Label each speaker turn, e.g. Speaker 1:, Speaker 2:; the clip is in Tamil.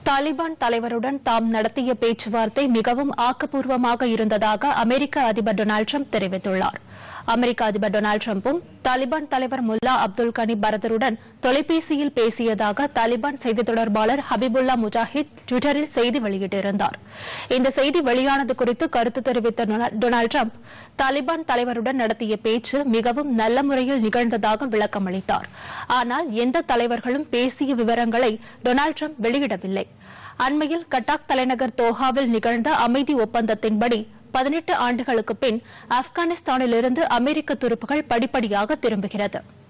Speaker 1: தாலிபான் தலைவருடன் தாம் நடத்திய பேச்சுவார்த்தை மிகவும் ஆக்கப்பூர்வமாக இருந்ததாக அமெரிக்க அதிபர் டொனால்டு ட்ரம்ப் தெரிவித்துள்ளார் அமெரிக்க அதிபர் டொனால்டு ட்ரம்பும் தாலிபான் தலைவர் முல்லா அப்துல் கனி பரதருடன் தொலைபேசியில் பேசியதாக தாலிபான் செய்தி தொடர்பாளர் ஹபிபுல்லா முஜாஹித் டுவிட்டரில் செய்தி வெளியிட்டிருந்தார் இந்த செய்தி வெளியானது குறித்து கருத்து தெரிவித்த டொனா- டொனால்டு ட்ரம்ப் தாலிபான் தலைவருடன் நடத்திய பேச்சு மிகவும் நல்ல முறையில் நிகழ்ந்ததாக விளக்கம் அளித்தார் ஆனால் எந்த தலைவர்களும் பேசிய விவரங்களை டொனால்டு ட்ரம்ப் வெளியிடவில்லை அண்மையில் கட்டாக் தலைநகர் தோஹாவில் நிகழ்ந்த அமைதி ஒப்பந்தத்தின்படி பதினெட்டு ஆண்டுகளுக்கு பின் ஆப்கானிஸ்தானிலிருந்து அமெரிக்க துருப்புகள் படிப்படியாக திரும்புகிறது